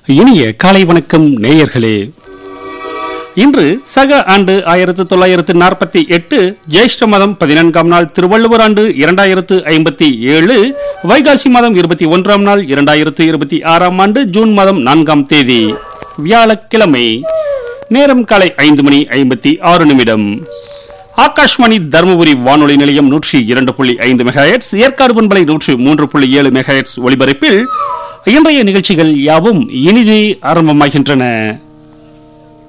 இனிய காலை வணக்கம் நேயர்களே இன்று சக ஆண்டு ஆயிரத்து தொள்ளாயிரத்து நாற்பத்தி எட்டு ஜேஷ்ட மாதம் பதினான்காம் நாள் திருவள்ளுவர் ஆண்டு இரண்டாயிரத்து ஐம்பத்தி ஏழு வைகாசி மாதம் இருபத்தி ஒன்றாம் நாள் இரண்டாயிரத்து இருபத்தி ஆறாம் ஆண்டு ஜூன் மாதம் நான்காம் தேதி வியாழக்கிழமை நேரம் காலை ஐந்து மணி ஐம்பத்தி ஆறு நிமிடம் ஆகாஷ்வாணி தருமபுரி வானொலி நிலையம் நூற்றி இரண்டு புள்ளி ஐந்து மெகாஹெட்ஸ் ஏற்காடு பண்பலை நூற்றி மூன்று புள்ளி ஏழு மெகாஹெட்ஸ் ஒலிபரப்பில் இன்றைய நிகழ்ச்சிகள் யாவும் இனிதே ஆரம்பமாகின்றன